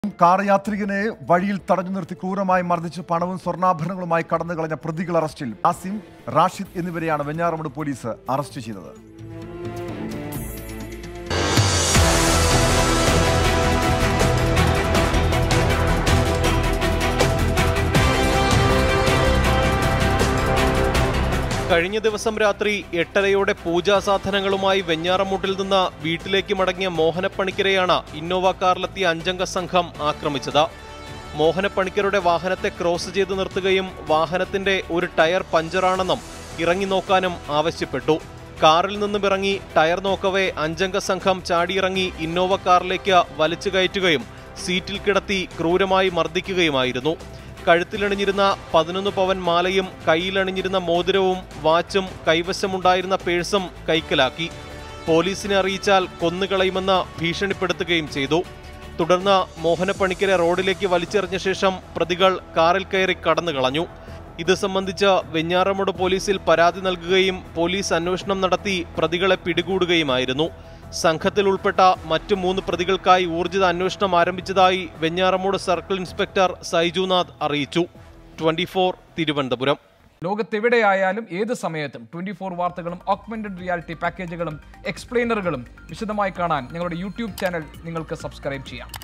car യാത്രികനെ വഴിയിൽ തടഞ്ഞു നിർത്തി ക്രൂരമായി മർദ്ദിച്ച് പണവും സ്വർണ്ണാഭരണങ്ങളുമായി കടന്നു കളഞ്ഞ പ്രതികൾ അറസ്റ്റിൽ ആസിം റാഷിദ് എന്നിവരെയാണ് വെഞ്ഞാറമൂട് പോലീസ് അറസ്റ്റ് ചെയ്തത് കഴിഞ്ഞ ദിവസം രാത്രി എട്ടരയോടെ പൂജാ സാധനങ്ങളുമായി വെഞ്ഞാറമൂട്ടിൽ നിന്ന് വീട്ടിലേക്ക് മടങ്ങിയ മോഹനപ്പണിക്കരെയാണ് ഇന്നോവ കാറിലെത്തിയ അഞ്ചംഗ സംഘം ആക്രമിച്ചത് മോഹനപ്പണിക്കരുടെ വാഹനത്തെ ക്രോസ് ചെയ്ത് നിർത്തുകയും വാഹനത്തിന്റെ ഒരു ടയർ പഞ്ചറാണെന്നും ഇറങ്ങി നോക്കാനും ആവശ്യപ്പെട്ടു കാറിൽ നിന്നും ഇറങ്ങി ടയർ നോക്കവേ അഞ്ചംഗ സംഘം ചാടിയിറങ്ങി ഇന്നോവ കാറിലേക്ക് വലിച്ചു കയറ്റുകയും സീറ്റിൽ കിടത്തി ക്രൂരമായി മർദ്ദിക്കുകയുമായിരുന്നു കഴുത്തിലണിഞ്ഞിരുന്ന പതിനൊന്ന് പവൻ മാലയും കയ്യിലണിഞ്ഞിരുന്ന മോതിരവും വാച്ചും കൈവശമുണ്ടായിരുന്ന പേഴ്സും കൈക്കലാക്കി പോലീസിനെ അറിയിച്ചാൽ കൊന്നുകളയുമെന്ന് ഭീഷണിപ്പെടുത്തുകയും ചെയ്തു തുടർന്ന് മോഹനപ്പണിക്കരെ റോഡിലേക്ക് വലിച്ചെറിഞ്ഞ ശേഷം പ്രതികൾ കാറിൽ കയറി കടന്നു കളഞ്ഞു ഇത് സംബന്ധിച്ച് വെഞ്ഞാറമൂട് പോലീസിൽ പരാതി നൽകുകയും പോലീസ് അന്വേഷണം നടത്തി പ്രതികളെ പിടികൂടുകയുമായിരുന്നു സംഘത്തിൽ ഉൾപ്പെട്ട മറ്റു മൂന്ന് പ്രതികൾക്കായി ഊർജിത അന്വേഷണം ആരംഭിച്ചതായി വെഞ്ഞാറമൂട് സർക്കിൾ ഇൻസ്പെക്ടർ സൈജുനാഥ് അറിയിച്ചു ട്വന്റി തിരുവനന്തപുരം ലോകത്തെവിടെയായാലും ഏത് സമയത്തും ട്വന്റി ഫോർ വാർത്തകളും ഓഗ്മെന്റഡ് റിയാലിറ്റി പാക്കേജുകളും എക്സ്പ്ലെയിനറുകളും വിശദമായി കാണാൻ ഞങ്ങളുടെ യൂട്യൂബ് ചാനൽ നിങ്ങൾക്ക് സബ്സ്ക്രൈബ് ചെയ്യാം